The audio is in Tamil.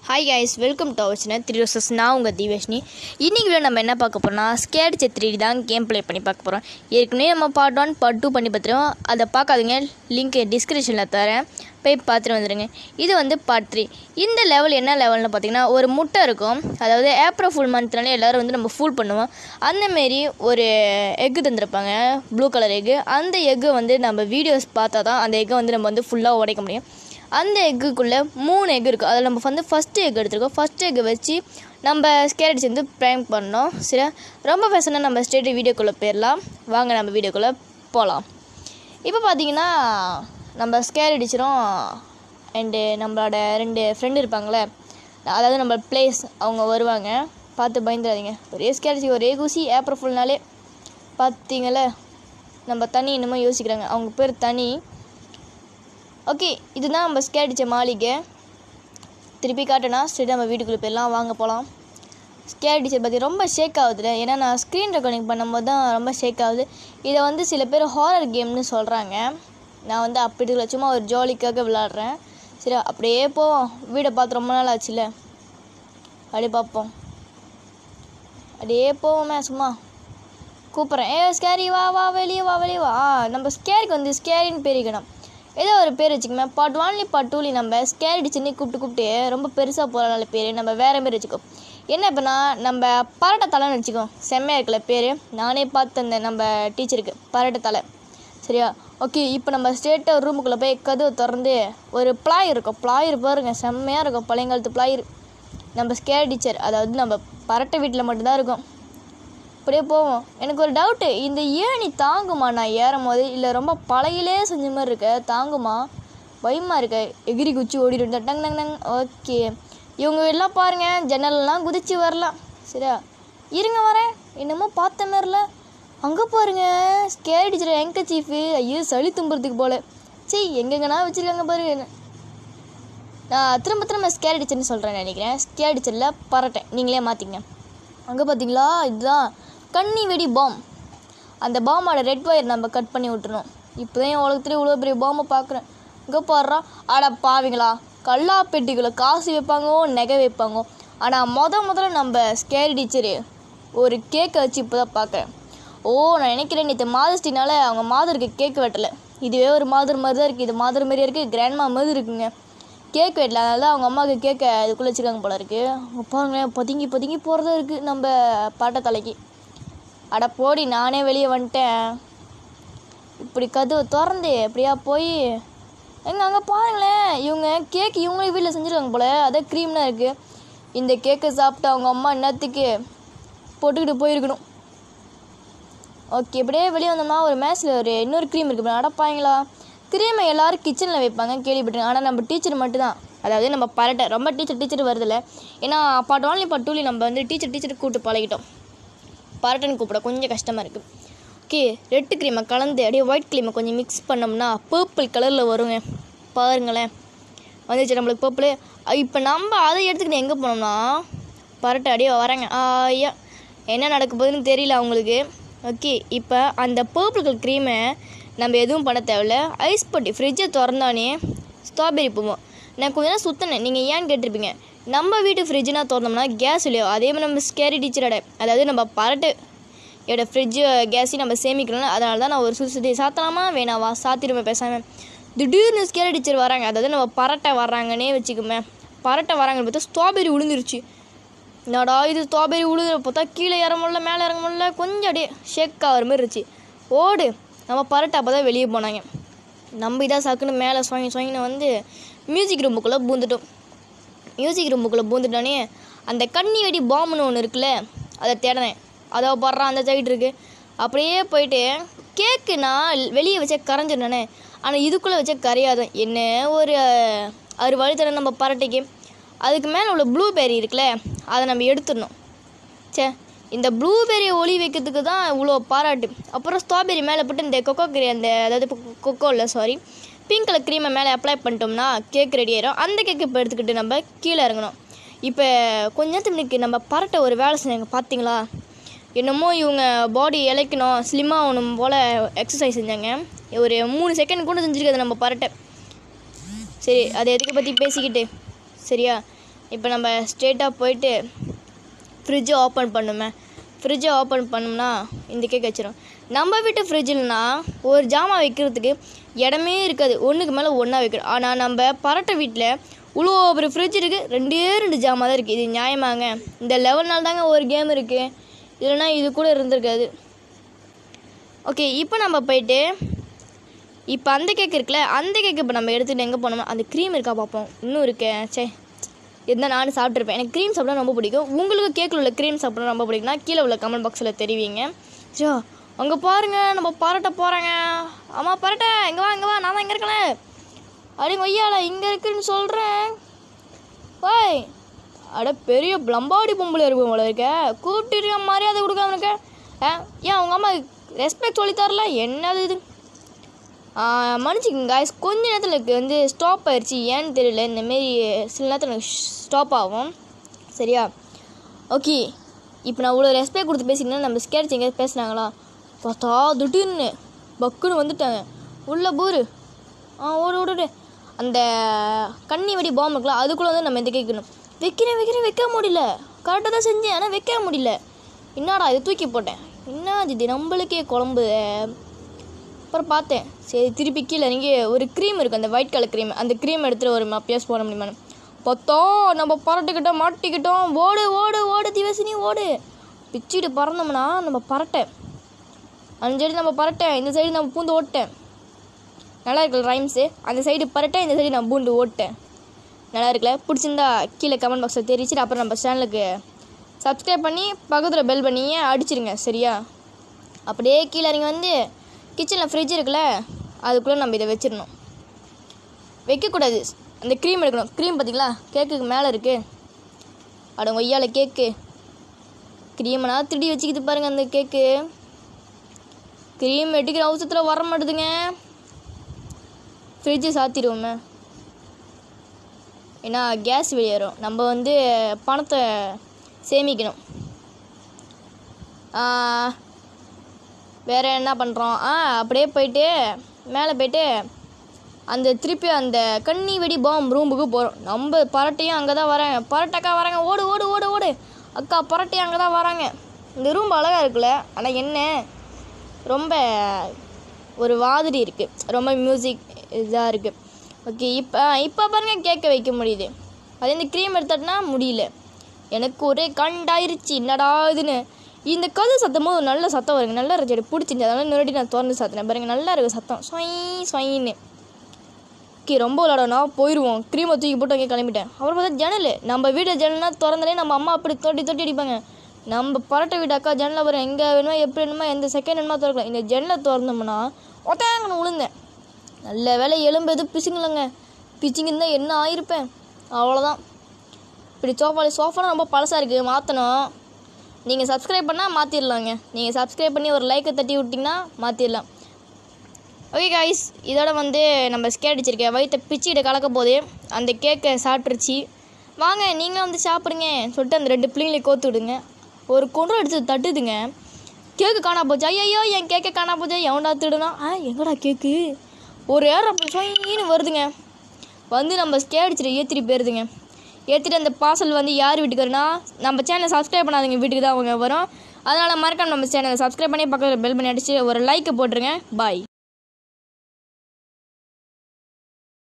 Hi guys welcome to our channel three roses நான் உங்கள் தீவேஷ்னி இன்றைக்கி வீடியோ நம்ம என்ன பார்க்க போகிறோம்னா ஸ்கேட் த்ரீ தான் கேம் ப்ளே பண்ணி பார்க்க போகிறோம் ஏற்கனவே நம்ம பார்ட் ஒன் பார்ட் டூ பண்ணி பார்த்துருவோம் அதை பார்க்காதீங்க லிங்க் டிஸ்கிரிப்ஷனில் தரேன் போய் பார்த்துட்டு வந்துடுங்க இது வந்து பார்ட் த்ரீ இந்த லெவல் என்ன லெவல்னு பார்த்தீங்கன்னா ஒரு முட்டை இருக்கும் அதாவது ஏப்ரல் ஃபுல் மந்த்னாலே எல்லோரும் வந்து நம்ம ஃபுல் பண்ணுவோம் அந்தமாரி ஒரு எக்கு தந்திருப்பாங்க ப்ளூ கலர் எக்கு அந்த எக்கு வந்து நம்ம வீடியோஸ் பார்த்தா தான் அந்த எக்கை வந்து நம்ம வந்து ஃபுல்லாக உடைக்க முடியும் அந்த எக்குக்குள்ளே மூணு எக் இருக்குது அதில் நம்ம வந்து ஃபஸ்ட்டு எக் எடுத்துருக்கோம் ஃபஸ்ட் எக்கை வச்சு நம்ம ஸ்கேரட் சேர்ந்து ப்ராங்க் பண்ணோம் சரி ரொம்ப பேசினா நம்ம ஸ்டேட் வீடியோக்குள்ளே போயிடலாம் வாங்க நம்ம வீடியோக்குள்ளே போகலாம் இப்போ பார்த்தீங்கன்னா நம்ம ஸ்கேர் அடிச்சிரும் அண்டு நம்மளோட ரெண்டு ஃப்ரெண்டு இருப்பாங்களே அதாவது நம்ம பிளேஸ் அவங்க வருவாங்க பார்த்து பயந்துடாதீங்க ஒரே ஸ்கேர் அடிச்சு ஒரே குசி ஏப்ரல் ஃபுல்னாலே பார்த்தீங்களே நம்ம தனி என்னமோ யோசிக்கிறாங்க அவங்க பேர் தனி ஓகே இதுதான் நம்ம ஸ்கேர் அடித்த மாளிகை திருப்பி காட்டுனா சரி நம்ம வீட்டுக்குள்ளே போயிடலாம் வாங்க போகலாம் ஸ்கேர் அடிச்சது பற்றி ரொம்ப ஷேக் ஆகுதுல ஏன்னா நான் ஸ்க்ரீன் ரெக்கார்டிங் பண்ணும்போது தான் ரொம்ப ஷேக் ஆகுது இதை வந்து சில பேர் ஹாரர் கேம்னு சொல்கிறாங்க நான் வந்து அப்படி இல்லை சும்மா ஒரு ஜாலிக்காக விளாட்றேன் சரி அப்படியே போவோம் வீடை பார்த்து ரொம்ப நாள் ஆச்சுல அப்படியே பார்ப்போம் அப்படியே போவோமே சும்மா கூப்பிட்றேன் ஏ ஸ்கேரி வா வா வெளியே வா வெளியே வா ஆ, நம்ம ஸ்கேருக்கு வந்து ஸ்கேரின்னு பேரிக்கணும் ஏதோ ஒரு பேர் வச்சுக்கோமே பார்ட் ஒன்லி பார்ட் டூலி நம்ம ஸ்கேர் அடிச்சுன்னு கூப்பிட்டு கூப்பிட்டு ரொம்ப பெருசாக போகிறனால பேர் நம்ம வேறு மாரி வச்சுக்கோ என்ன இப்போனா நம்ம பரட்டை தலைன்னு வச்சுக்கோ செம்மையாக இருக்குல்ல பேர் நானே பார்த்து அந்த நம்ம டீச்சருக்கு பரட்டை தலை சரியா ஓகே இப்போ நம்ம ஸ்டேட்டாக ரூமுக்குள்ளே போய் கதவு திறந்து ஒரு பிளாய் இருக்கும் பிளாயர் பாருங்க செம்மையாக இருக்கும் பழையங்காலத்து பிளாயர் நம்ம ஸ்கேர் டீச்சர் அதாவது நம்ம பரட்டை வீட்டில் மட்டும்தான் இருக்கும் அப்படியே போவோம் எனக்கு ஒரு டவுட்டு இந்த ஏணி தாங்குமா நான் ஏறும் போது இல்லை ரொம்ப பழையிலே செஞ்ச மாதிரி இருக்க தாங்குமா பயமாக இருக்க எகிரி குச்சி ஓடிடும் டங் டங் டங் ஓகே இவங்க எல்லாம் பாருங்க ஜன்னல்லாம் குதிச்சு வரலாம் சரியா இருங்க வரேன் என்னமோ பார்த்த மாதிரில அங்கே பாருங்க ஸ்கேர் டீச்சர் எங்க சீஃபு ஐயோ சளி தும்புறதுக்கு போல சரி எங்கெங்கனா வச்சுருக்காங்க பாரு நான் திரும்ப திரும்ப ஸ்கேர் டீச்சர்னு சொல்கிறேன் நினைக்கிறேன் ஸ்கேர் டீச்சரில் பரட்டேன் நீங்களே மாற்றிங்க அங்கே பார்த்தீங்களா இதுதான் கன்னி வெடி பாம் அந்த பாமோட ரெட் ஒயர் நம்ம கட் பண்ணி விட்டுறணும் இப்போ தான் என் உலகத்துலேயே இவ்வளோ பெரிய பாம்பை பார்க்குறேன் இங்கே பாடுறா அட பாவிங்களா கல்லா பெட்டிக்குள்ளே காசு வைப்பாங்கோ நகை வைப்பாங்கோ ஆனால் முத முதல்ல நம்ம ஸ்கேர் டீச்சரு ஒரு கேக்கை வச்சு இப்போ தான் பார்க்குறேன் ஓ நான் நினைக்கிறேன் நேற்று மாதஸ்டினால அவங்க மாதருக்கு கேக் வெட்டலை இதுவே ஒரு மாதர் மாதிரி தான் இருக்குது இது மாதர் மாதிரியே இருக்குது கிராண்ட்மா மாதிரி இருக்குங்க கேக் வெட்டல அதனால தான் அவங்க அம்மாவுக்கு கேக்கை அதுக்குள்ளே வச்சுருக்காங்க போல இருக்குது அவங்க பாருங்களேன் பதுங்கி பதுங்கி போகிறதா இருக்குது நம்ம பாட்ட தலைக்கு அட போடி நானே வெளியே வந்துட்டேன் இப்படி கதவை திறந்து எப்படியா போய் எங்க அங்கே பாருங்களேன் இவங்க கேக் இவங்களே வீட்டில் செஞ்சுருக்காங்க போல அதே க்ரீம்லாம் இருக்குது இந்த கேக்கை சாப்பிட்டு அவங்க அம்மா என்னத்துக்கு போட்டுக்கிட்டு போயிருக்கணும் ஓகே இப்படியே வெளியே வந்தோம்னா ஒரு மேட்ச்சில் ஒரு இன்னொரு க்ரீம் இருக்குது அடப்பாங்களா க்ரீமை எல்லாரும் கிச்சனில் வைப்பாங்க கேள்விப்பட்டிருக்கேன் ஆனால் நம்ம டீச்சர் மட்டும்தான் அதாவது நம்ம பரட்டை ரொம்ப டீச்சர் டீச்சர் வருதில்ல ஏன்னா பார்ட் ஒன்லி பார்ட் டூலி நம்ம வந்து டீச்சர் டீச்சர் கூப்பிட்டு பழகிட்டோம் பரட்டைன்னு கூப்பிட கொஞ்சம் கஷ்டமாக இருக்குது ஓகே ரெட்டு க்ரீமை கலந்து அப்படியே ஒயிட் க்ரீமை கொஞ்சம் மிக்ஸ் பண்ணோம்னா பர்பிள் கலரில் வருங்க பாருங்களேன் வந்துச்சு நம்மளுக்கு பர்பிள் இப்போ நம்ம அதை எடுத்துக்கிட்டு எங்கே போனோம்னா பரட்டை அப்படியே வராங்க ஐயா என்ன நடக்க போகுதுன்னு தெரியல அவங்களுக்கு ஓகே இப்போ அந்த பர்பிள் கலர் க்ரீமை நம்ம எதுவும் பண்ண தேவையில்ல ஐஸ் பட்டி ஃப்ரிட்ஜை திறந்தானே ஸ்ட்ராபெரி போவோம் நான் கொஞ்ச நேரம் சுற்றினேன் நீங்கள் ஏன்னு கேட்டிருப்பீங்க நம்ம வீட்டு ஃப்ரிட்ஜ்னா திறந்தோம்னா கேஸ் இல்லையோ அதே மாதிரி நம்ம ஸ்கேரி டீச்சரோட அதாவது நம்ம பரட்டு என்னோட ஃப்ரிட்ஜு கேஸையும் நம்ம சேமிக்கணும்னு அதனால தான் நான் ஒரு சுற்றி சுற்றி சாத்தலாமா வேணாவா சாத்திடுவேன் பேசாமல் திடீர்னு ஸ்கேரி டீச்சர் வராங்க அதாவது நம்ம பரட்டை வர்றாங்கன்னே வச்சுக்கோமே பரட்டை வராங்கன்னு பார்த்தா ஸ்ட்ராபெரி விழுந்துருச்சு என்னடா இது ஸ்ட்ராபெரி விழுதுற பார்த்தா கீழே இறங்க முடியல மேலே இறங்க முடியல கொஞ்சம் அப்படியே ஷேக் ஆகிற மாதிரி இருந்துச்சு ஓடு நம்ம பரட்டை அப்போ தான் வெளியே போனாங்க நம்ம இதாக சாக்குன்னு மேலே சுவாங்கி சுவாங்கின்னு வந்து மியூசிக் ரூமுக்குள்ளே பூந்துட்டோம் மியூசிக் ரூமுக்குள்ளே பூந்துட்டோன்னே அந்த கண்ணி வெடி பாம்புன்னு ஒன்று இருக்குல்ல அதை தேடினேன் அதை படுறான் அந்த சைடு இருக்குது அப்படியே போயிட்டு கேக்கு நான் வெளியே வச்சா கரைஞ்சிடனே ஆனால் இதுக்குள்ளே வச்சா கரையாதான் என்ன ஒரு அறு வழித்தரம் நம்ம பரட்டைக்கு அதுக்கு மேலே உள்ள ப்ளூபெர்ரி இருக்குல்ல அதை நம்ம எடுத்துடணும் சே இந்த ப்ளூபெர்ரி ஒளி வைக்கிறதுக்கு தான் இவ்வளோ பாராட்டு அப்புறம் ஸ்ட்ராபெரி மேலே போட்டு இந்த கொக்கோ கிரீ அந்த அதாவது இப்போ கொக்கோ இல்லை சாரி பிங்க் கலர் க்ரீமை மேலே அப்ளை பண்ணிட்டோம்னா கேக் ரெடி ஆயிரும் அந்த கேக் இப்போ எடுத்துக்கிட்டு நம்ம கீழே இறங்கணும் இப்போ கொஞ்ச நேரத்துக்கு நம்ம பரட்டை ஒரு வேலை செஞ்சாங்க பார்த்தீங்களா என்னமோ இவங்க பாடி இழைக்கணும் ஸ்லிம்மாக ஆகணும் போல் எக்ஸசைஸ் செஞ்சாங்க ஒரு மூணு செகண்ட் கூட செஞ்சுருக்காது நம்ம பரட்டை சரி அதை எதுக்கு பற்றி பேசிக்கிட்டு சரியா இப்போ நம்ம ஸ்ட்ரெயிட்டாக போயிட்டு ஃப்ரிட்ஜை ஓப்பன் பண்ணுமே ஃப்ரிட்ஜை ஓப்பன் பண்ணோம்னா இந்த கேக் வச்சிரும் நம்ம வீட்டு ஃப்ரிட்ஜில்னா ஒரு ஜாமான் வைக்கிறதுக்கு இடமே இருக்காது ஒன்றுக்கு மேலே ஒன்றா வைக்கிறோம் ஆனால் நம்ம பரட்டை வீட்டில் இவ்வளோ ஒரு ஃப்ரிட்ஜ் இருக்குது ரெண்டே ரெண்டு ஜாமான் தான் இருக்குது இது நியாயமாங்க இந்த லெவல் நாள் தாங்க ஒரு கேம் இருக்குது இல்லைன்னா இது கூட இருந்திருக்காது ஓகே இப்போ நம்ம போயிட்டு இப்போ அந்த கேக் இருக்குல்ல அந்த கேக் இப்போ நம்ம எடுத்துகிட்டு எங்கே போனோமோ அந்த க்ரீம் இருக்கா பார்ப்போம் இன்னும் இருக்கேன் சே இருந்தால் நானும் சாப்பிட்ருப்பேன் எனக்கு க்ரீம் சாப்பிட ரொம்ப பிடிக்கும் உங்களுக்கு கேக்கில் உள்ள க்ரீம் சாப்பிட ரொம்ப பிடிக்கும்னா கீழே உள்ள கமெண்ட் பாக்ஸில் தெரிவிங்க சோ அங்கே பாருங்க நம்ம பரட்டை போகிறாங்க அம்மா பரட்டை இங்கே வா இங்கே வா நான் தான் இங்கே இருக்கேன் அப்படிங்க ஒய்யால இங்கே இருக்குன்னு சொல்கிறேன் ஓய் அட பெரிய பிளம்பாடி பொம்பளை இருக்கும் போல இருக்க கூப்பிட்டு மரியாதை கொடுக்காம இருக்க ஆ, ஏன் உங்கள் அம்மா ரெஸ்பெக்ட் சொல்லி தரல என்னது இது மன்னிச்சிக்கங்க guys கொஞ்ச நேரத்தில் எனக்கு வந்து ஸ்டாப் ஆயிடுச்சு ஏன்னு தெரியல இந்தமாரி சில நேரத்தில் எனக்கு ஸ்டாப் ஆகும் சரியா ஓகே இப்போ நான் இவ்வளோ ரெஸ்பெக்ட் கொடுத்து பேசிங்கன்னா நம்ம ஸ்கேட்ச் எங்கேயாவது பேசுனாங்களா பார்த்தா திடீர்னு பக்குன்னு வந்துட்டாங்க உள்ள பூரு ஆ ஓடு ஓடு ஓடு. அந்த கண்ணி வெடி பாம்பு இருக்குல்ல அதுக்குள்ளே வந்து நம்ம எந்த கேட்கணும் வைக்கிறேன் வைக்கிறேன் வைக்க முடியல கரெக்டாக தான் செஞ்சேன் ஆனால் வைக்க முடியல என்னடா இது தூக்கி போட்டேன் என்ன இது நம்மளுக்கே குழம்பு அப்புறம் பார்த்தேன் சரி திருப்பி கீழே இறங்கி ஒரு க்ரீம் இருக்குது அந்த ஒயிட் கலர் க்ரீம் அந்த க்ரீம் எடுத்துகிட்டு ஒரு மப்பியாஸ் போட முடியுமா பார்த்தோம் நம்ம பரட்டுக்கிட்டோம் மாட்டிக்கிட்டோம் ஓடு ஓடு ஓடு திவசினி ஓடு பிச்சுட்டு பறந்தோம்னா நம்ம பரட்டை அந்த சைடு நம்ம பரட்டை இந்த சைடு நம்ம பூந்து ஓட்டேன் நல்லா இருக்குல்ல ரைம்ஸு அந்த சைடு பரட்டை இந்த சைடு நான் பூண்டு ஓட்டேன் நல்லா இருக்குல்ல பிடிச்சிருந்தா கீழே கமெண்ட் பாக்ஸில் தெரிவிச்சிட்டு அப்புறம் நம்ம சேனலுக்கு சப்ஸ்கிரைப் பண்ணி பக்கத்தில் பெல் பண்ணியே அடிச்சிருங்க சரியா அப்படியே கீழே இறங்கி வந்து கிச்சனில் ஃப்ரிட்ஜ் இருக்குல்ல அதுக்குள்ளே நம்ம இதை வச்சிடணும் வைக்கக்கூடாது அந்த க்ரீம் எடுக்கணும் க்ரீம் பார்த்தீங்களா கேக்குக்கு மேலே இருக்குது அட ஒய்யால கேக்கு க்ரீமனா திருடி வச்சுக்கிது பாருங்க அந்த கேக்கு க்ரீம் எடுக்கிற அவசரத்தில் வர மாட்டுதுங்க ஃப்ரிட்ஜு சாத்திடுவோமே ஏன்னா கேஸ் வெளியேறும் நம்ம வந்து பணத்தை சேமிக்கணும் ஆ, வேற என்ன பண்ணுறோம் ஆ அப்படியே போயிட்டு மேலே போயிட்டு அந்த திருப்பி அந்த கண்ணி வெடி பாம் ரூமுக்கு போகிறோம் நம்ம பரட்டையும் அங்கே தான் வராங்க பரட்டக்கா வராங்க ஓடு ஓடு ஓடு ஓடு அக்கா பரட்டையும் அங்கே தான் வராங்க இந்த ரூம் அழகாக இருக்குல்ல ஆனால் என்ன ரொம்ப ஒரு மாதிரி இருக்குது ரொம்ப மியூசிக் இதாக இருக்குது ஓகே இப்போ இப்போ பாருங்க கேட்க வைக்க முடியுது அதே இந்த க்ரீம் எடுத்துட்டுனா முடியல எனக்கு ஒரே கண்டாயிருச்சு என்னடா இதுன்னு இந்த கதை சத்தம் போது நல்ல சத்தம் வருங்க நல்லா இருந்துச்சு பிடிச்சிருந்துச்சு அதனால இன்னொரு வாட்டி நான் திறந்து சத்தினேன் பாருங்க நல்லா இருக்கு சத்தம் சொய் சொயின்னு ஓகே ரொம்ப விளாடனா போயிடுவோம் க்ரீமை தூக்கி போட்டு அங்கே கிளம்பிட்டேன் அப்புறம் பார்த்தா ஜன்னல் நம்ம வீடு ஜன்னல்னா திறந்தாலே நம்ம அம்மா அப்படி தொட்டி தொட்டி அடிப்பாங்க நம்ம பரட்டை வீடு அக்கா ஜன்னலை வரும் எங்கே வேணுமோ எப்படி வேணுமோ எந்த செகண்ட் வேணுமோ திறக்கலாம் இந்த ஜன்னலை திறந்தோம்னா ஒத்தாங்கன்னு விழுந்தேன் நல்ல வேலை எலும்பு எதுவும் பிசுங்கலைங்க பிச்சுங்கிருந்தா என்ன ஆயிருப்பேன் அவ்வளோதான் இப்படி சோஃபாவில் சோஃபாலாம் ரொம்ப பழசாக இருக்குது மாற்றணும் நீங்கள் சப்ஸ்கிரைப் பண்ணால் மாற்றிடலாங்க நீங்கள் சப்ஸ்கிரைப் பண்ணி ஒரு லைக்கை தட்டி விட்டிங்கன்னா மாற்றிடலாம் ஓகே காய்ஸ் இதோட வந்து நம்ம ஸ்கேட் அடிச்சிருக்கேன் வயிற்ற பிச்சுக்கிட்ட கலக்க போது அந்த கேக்கை சாப்பிட்ருச்சு வாங்க நீங்களும் வந்து சாப்பிடுங்க சொல்லிட்டு அந்த ரெண்டு பிள்ளைங்களை கோத்து விடுங்க ஒரு கொண்டு எடுத்து தட்டுதுங்க கேக்கு காணா போச்சு ஐயோ என் கேக்கை காணா போச்சு எவன்டா திருடுனா ஆ எங்கடா கேக்கு ஒரு ஏர் அப்போ சொயின்னு வருதுங்க வந்து நம்ம ஸ்கே அடிச்சிட்டு ஏற்றிட்டு போயிருதுங்க ஏற்றிட்டு அந்த பார்சல் வந்து யார் வீட்டுக்கு வரும்னா நம்ம சேனலை சப்ஸ்கிரைப் பண்ணாதவங்க வீட்டுக்கு தான் அவங்க வரும் அதனால் மறக்காம நம்ம சேனலை சப்ஸ்கிரைப் பண்ணி பக்கத்தில் பெல் பண்ணி அடிச்சு ஒரு லைக்கை போட்டுருங்க பாய்